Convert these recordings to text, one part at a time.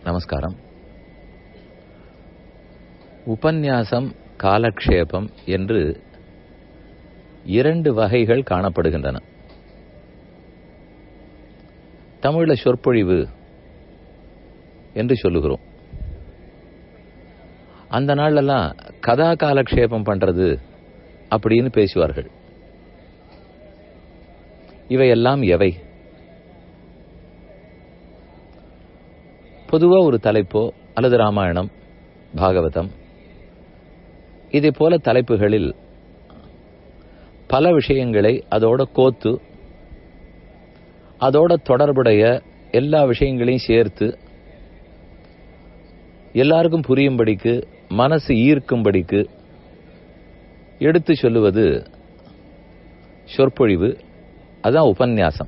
நமஸ்காரம் உபந்நியாசம் காலக்ஷேபம் என்று இரண்டு வகைகள் காணப்படுகின்றன தமிழ்ல சொற்பொழிவு என்று சொல்லுகிறோம் அந்த நாள்லெல்லாம் கதா காலக்ஷேபம் பண்றது அப்படின்னு பேசுவார்கள் இவையெல்லாம் எவை பொதுவா ஒரு தலைப்போ அல்லது ராமாயணம் பாகவதம் இதே போல தலைப்புகளில் பல விஷயங்களை அதோட கோத்து அதோட தொடர்புடைய எல்லா விஷயங்களையும் சேர்த்து எல்லாருக்கும் புரியும்படிக்கு மனசு ஈர்க்கும்படிக்கு எடுத்து சொல்லுவது சொற்பொழிவு அதான் உபன்யாசம்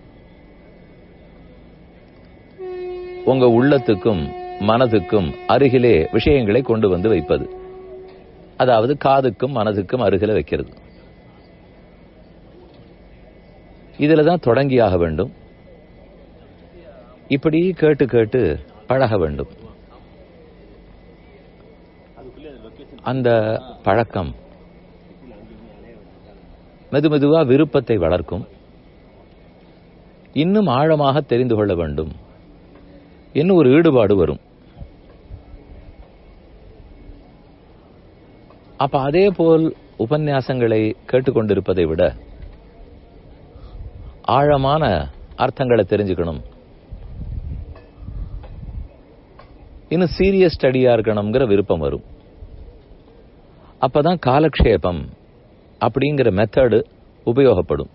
உங்க உள்ளத்துக்கும் மனதுக்கும் அருகிலே விஷயங்களை கொண்டு வந்து வைப்பது அதாவது காதுக்கும் மனதுக்கும் அருகில வைக்கிறது இதுல தான் தொடங்கியாக வேண்டும் இப்படி கேட்டு கேட்டு பழக வேண்டும் அந்த பழக்கம் மெதுமெதுவா விருப்பத்தை வளர்க்கும் இன்னும் ஆழமாக தெரிந்து கொள்ள வேண்டும் இன்னும் ஒரு ஈடுபாடு வரும் அப்ப அதே போல் உபன்யாசங்களை கேட்டுக்கொண்டிருப்பதை விட ஆழமான அர்த்தங்களை தெரிஞ்சுக்கணும் இன்னும் சீரியஸ் ஸ்டடியா இருக்கணுங்கிற விருப்பம் வரும் அப்பதான் காலக்ஷேபம் அப்படிங்கிற மெத்தடு உபயோகப்படும்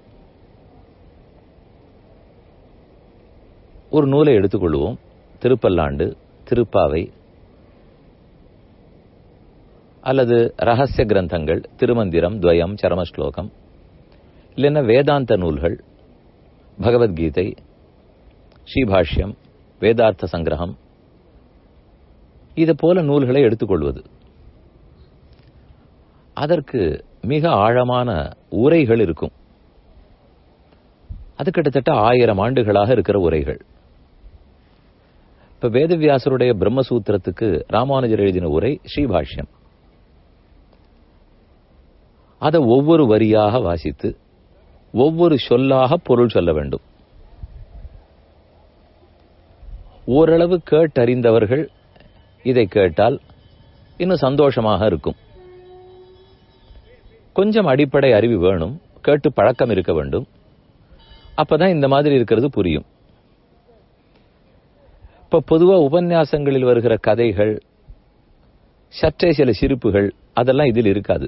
ஒரு நூலை எடுத்துக்கொள்வோம் திருப்பல்லாண்டு திருப்பாவை அல்லது ரகசிய கிரந்தங்கள் திருமந்திரம் துவயம் சரமஸ்லோகம் இல்லைன்னா வேதாந்த நூல்கள் பகவத்கீதை ஸ்ரீபாஷ்யம் வேதார்த்த சங்கிரகம் இது போல நூல்களை எடுத்துக்கொள்வது அதற்கு மிக ஆழமான உரைகள் இருக்கும் அது கிட்டத்தட்ட ஆயிரம் ஆண்டுகளாக இருக்கிற உரைகள் இப்ப வேதவியாசருடைய பிரம்மசூத்திரத்துக்கு ராமானுஜர் எழுதின உரை ஸ்ரீபாஷ்யம் அதை ஒவ்வொரு வரியாக வாசித்து ஒவ்வொரு சொல்லாக பொருள் சொல்ல வேண்டும் ஓரளவு கேட்டறிந்தவர்கள் இதை கேட்டால் இன்னும் சந்தோஷமாக இருக்கும் கொஞ்சம் அடிப்படை அறிவு வேணும் கேட்டு பழக்கம் இருக்க வேண்டும் அப்பதான் இந்த மாதிரி இருக்கிறது புரியும் இப்ப பொதுவா உபன்யாசங்களில் வருகிற கதைகள் சற்றே சில சிரிப்புகள் அதெல்லாம் இதில் இருக்காது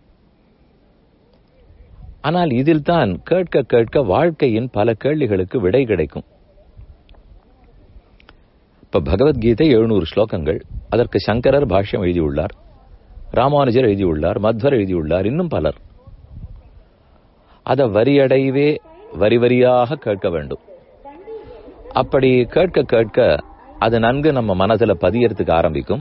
ஆனால் இதில் தான் கேட்க கேட்க வாழ்க்கையின் பல கேள்விகளுக்கு விடை கிடைக்கும் இப்ப பகவத்கீதை எழுநூறு ஸ்லோகங்கள் அதற்கு சங்கரர் பாஷ்யம் எழுதியுள்ளார் ராமானுஜர் எழுதியுள்ளார் மத்வர் எழுதியுள்ளார் இன்னும் பலர் அதை வரியடைவே வரி வரியாக கேட்க வேண்டும் அப்படி கேட்க கேட்க அது நன்கு நம்ம மனதுல பதியறதுக்கு ஆரம்பிக்கும்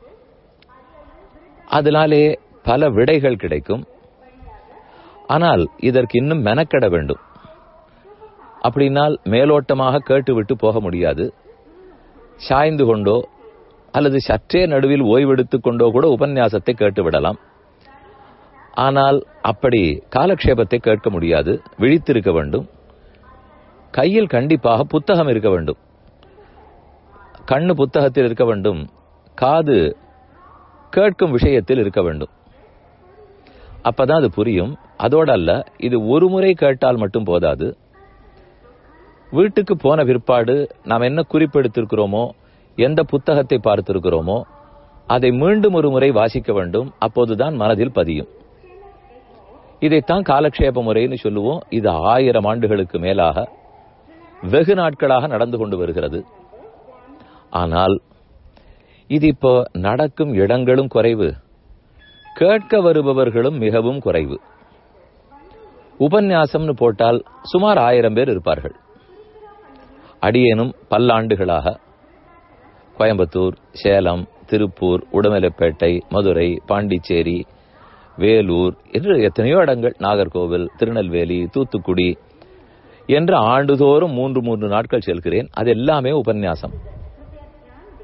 அதனாலே பல விடைகள் கிடைக்கும் ஆனால் இதற்கு இன்னும் மெனக்கெட வேண்டும் அப்படின்னால் மேலோட்டமாக கேட்டுவிட்டு போக முடியாது சாய்ந்து கொண்டோ அல்லது சற்றே நடுவில் ஓய்வெடுத்துக் கொண்டோ கூட உபன்யாசத்தை கேட்டு விடலாம் ஆனால் அப்படி காலக்ஷேபத்தை கேட்க முடியாது விழித்திருக்க வேண்டும் கையில் கண்டிப்பாக புத்தகம் இருக்க வேண்டும் கண்ணு புத்தகத்தில் இருக்க வேண்டும் காது கேட்கும் விஷயத்தில் இருக்க வேண்டும் அப்பதான் அது புரியும் அதோட அல்ல இது ஒரு முறை கேட்டால் மட்டும் போதாது வீட்டுக்கு போன பிற்பாடு நாம் என்ன குறிப்பெடுத்திருக்கிறோமோ எந்த புத்தகத்தை பார்த்திருக்கிறோமோ அதை மீண்டும் ஒரு முறை வாசிக்க வேண்டும் அப்போதுதான் மனதில் பதியும் இதைத்தான் காலக்ஷேப முறைன்னு சொல்லுவோம் இது ஆயிரம் ஆண்டுகளுக்கு மேலாக வெகு நாட்களாக நடந்து கொண்டு வருகிறது ஆனால் இது இப்போ நடக்கும் இடங்களும் குறைவு கேட்க வருபவர்களும் மிகவும் குறைவு உபன்யாசம்னு போட்டால் சுமார் ஆயிரம் பேர் இருப்பார்கள் அடியேனும் பல்லாண்டுகளாக கோயம்புத்தூர் சேலம் திருப்பூர் உடுமலைப்பேட்டை மதுரை பாண்டிச்சேரி வேலூர் என்று எத்தனையோ இடங்கள் நாகர்கோவில் திருநெல்வேலி தூத்துக்குடி என்று ஆண்டுதோறும் மூன்று மூன்று நாட்கள் செல்கிறேன் அது எல்லாமே உபன்யாசம்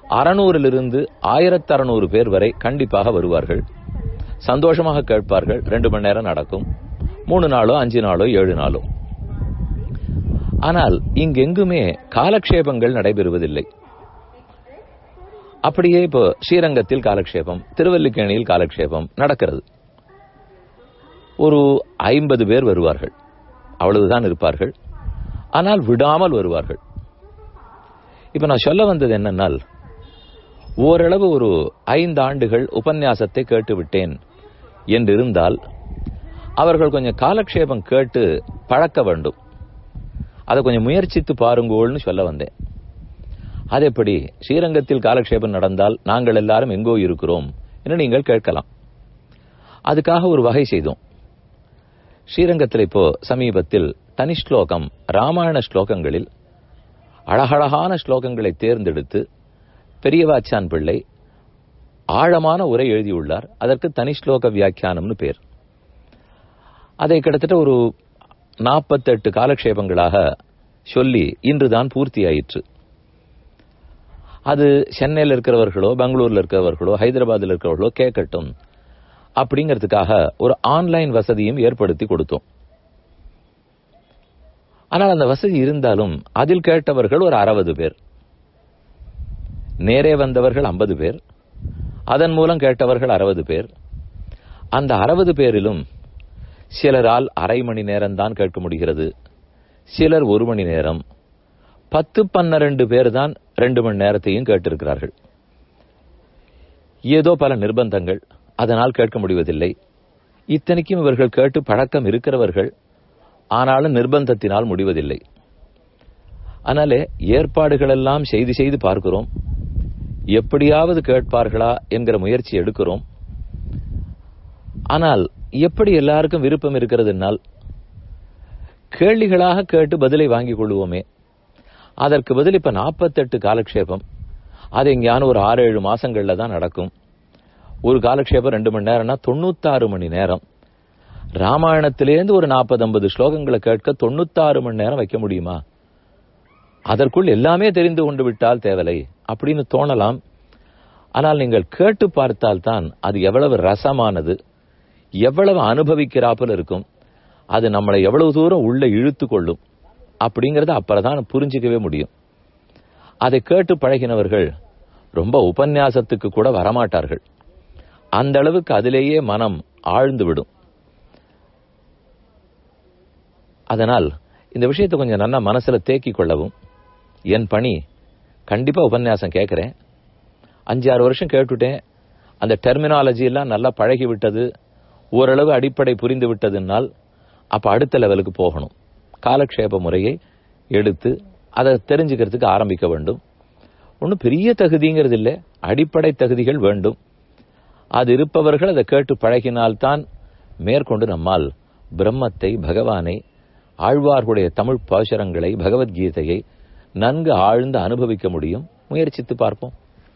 அறநூறிலிருந்து ஆயிரத்தி அறநூறு பேர் வரை கண்டிப்பாக வருவார்கள் சந்தோஷமாக கேட்பார்கள் ரெண்டு மணி நேரம் நடக்கும் மூணு நாளோ அஞ்சு நாளோ ஏழு நாளோ ஆனால் இங்கெங்குமே காலக்ஷேபங்கள் நடைபெறுவதில்லை அப்படியே இப்போ ஸ்ரீரங்கத்தில் காலக்ஷேபம் திருவல்லிக்கேணியில் காலக்ஷேபம் நடக்கிறது ஒரு ஐம்பது பேர் வருவார்கள் அவ்வளவுதான் இருப்பார்கள் ஆனால் விடாமல் வருவார்கள் இப்ப நான் சொல்ல வந்தது என்னன்னால் ஓரளவு ஒரு ஐந்து ஆண்டுகள் உபன்யாசத்தை கேட்டு விட்டேன் என்றிருந்தால் அவர்கள் கொஞ்சம் காலக்ஷேபம் கேட்டு பழக்க வேண்டும் அதை கொஞ்சம் முயற்சித்து பாருங்கோள்னு சொல்ல வந்தேன் அது எப்படி ஸ்ரீரங்கத்தில் காலக்ஷேபம் நடந்தால் நாங்கள் எல்லாரும் எங்கோ இருக்கிறோம் என்று நீங்கள் கேட்கலாம் அதுக்காக ஒரு வகை செய்தோம் ஸ்ரீரங்கத்தில் இப்போ சமீபத்தில் தனி ஸ்லோகம் ராமாயண ஸ்லோகங்களில் அழகழகான ஸ்லோகங்களை தேர்ந்தெடுத்து பெரியவாச்சான் பிள்ளை ஆழமான உரை எழுதியுள்ளார் அதற்கு தனி ஸ்லோக வியாக்கியானம்னு பேர் அதை கிட்டத்தட்ட ஒரு நாற்பத்தெட்டு காலக்ஷேபங்களாக சொல்லி இன்றுதான் பூர்த்தியாயிற்று அது சென்னையில் இருக்கிறவர்களோ பெங்களூர்ல இருக்கிறவர்களோ ஹைதராபாத்தில் இருக்கிறவர்களோ கேட்கட்டும் அப்படிங்கிறதுக்காக ஒரு ஆன்லைன் வசதியும் ஏற்படுத்தி கொடுத்தோம் ஆனால் அந்த வசதி இருந்தாலும் அதில் கேட்டவர்கள் ஒரு அறுபது பேர் நேரே வந்தவர்கள் ஐம்பது பேர் அதன் மூலம் கேட்டவர்கள் அறுபது பேர் அந்த அறுபது பேரிலும் சிலரால் அரை மணி நேரம் தான் கேட்க முடிகிறது சிலர் ஒரு மணி நேரம் பத்து பன்னிரண்டு பேர் தான் ரெண்டு மணி நேரத்தையும் கேட்டிருக்கிறார்கள் ஏதோ பல நிர்பந்தங்கள் அதனால் கேட்க முடிவதில்லை இத்தனைக்கும் இவர்கள் கேட்டு பழக்கம் இருக்கிறவர்கள் ஆனாலும் நிர்பந்தத்தினால் முடிவதில்லை அதனாலே ஏற்பாடுகள் எல்லாம் செய்து செய்து பார்க்கிறோம் எப்படியாவது கேட்பார்களா என்கிற முயற்சி எடுக்கிறோம் ஆனால் எப்படி எல்லாருக்கும் விருப்பம் இருக்கிறதுனால் கேள்விகளாக கேட்டு பதிலை வாங்கிக் கொள்வோமே அதற்கு பதில் இப்ப நாற்பத்தெட்டு காலக்ஷேபம் அது எங்கேயான ஒரு ஆறு ஏழு மாசங்கள்ல தான் நடக்கும் ஒரு காலக்ஷேபம் ரெண்டு மணி நேரம்னா தொண்ணூத்தாறு மணி நேரம் ராமாயணத்திலேருந்து ஒரு நாற்பது ஐம்பது ஸ்லோகங்களை கேட்க தொண்ணூத்தாறு மணி நேரம் வைக்க முடியுமா அதற்குள் எல்லாமே தெரிந்து கொண்டு விட்டால் தேவலை அப்படின்னு தோணலாம் ஆனால் நீங்கள் கேட்டு பார்த்தால் தான் அது எவ்வளவு ரசமானது எவ்வளவு அனுபவிக்கிறாப்புல இருக்கும் அது நம்மளை எவ்வளவு தூரம் உள்ள இழுத்து கொள்ளும் அப்படிங்கறத அப்புறதான் புரிஞ்சிக்கவே முடியும் அதை கேட்டு பழகினவர்கள் ரொம்ப உபன்யாசத்துக்கு கூட வரமாட்டார்கள் அந்த அளவுக்கு அதிலேயே மனம் ஆழ்ந்து விடும் அதனால் இந்த விஷயத்தை கொஞ்சம் நல்லா மனசுல தேக்கி கொள்ளவும் என் பணி கண்டிப்பா உபன்யாசம் கேட்கிறேன் அஞ்சு ஆறு வருஷம் கேட்டுட்டேன் அந்த டெர்மினாலஜி எல்லாம் நல்லா பழகி விட்டது ஓரளவு அடிப்படை புரிந்து விட்டதுனால் அப்ப அடுத்த லெவலுக்கு போகணும் காலக்ஷேப முறையை எடுத்து அதை தெரிஞ்சுக்கிறதுக்கு ஆரம்பிக்க வேண்டும் ஒன்றும் பெரிய தகுதிங்கிறது இல்லை அடிப்படை தகுதிகள் வேண்டும் அது இருப்பவர்கள் அதை கேட்டு பழகினால்தான் மேற்கொண்டு நம்மால் பிரம்மத்தை பகவானை ஆழ்வார்களுடைய தமிழ் பாசுரங்களை பகவத்கீதையை நன்கு ஆழ்ந்து அனுபவிக்க முடியும் முயற்சித்து பார்ப்போம்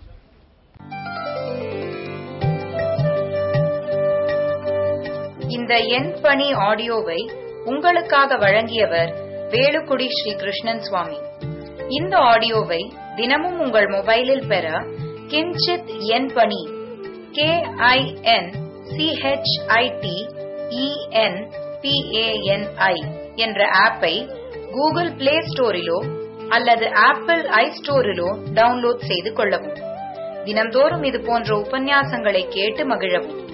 இந்த என் பணி ஆடியோவை உங்களுக்காக வழங்கியவர் வேலுக்குடி ஸ்ரீ கிருஷ்ணன் சுவாமி இந்த ஆடியோவை தினமும் உங்கள் மொபைலில் பெற கிஞ்சித் என் பணி கே ஐ என் சிஹெச்ஐடி இஎன் பிஏஎன்ஐ என்ற ஆப்பை கூகுள் பிளே ஸ்டோரிலோ அல்லது ஆப்பிள் ஐ ஸ்டோரிலோ டவுன்லோட் செய்து கொள்ளவும் தினம்தோறும் இது போன்ற உபன்யாசங்களை கேட்டு மகிழவும்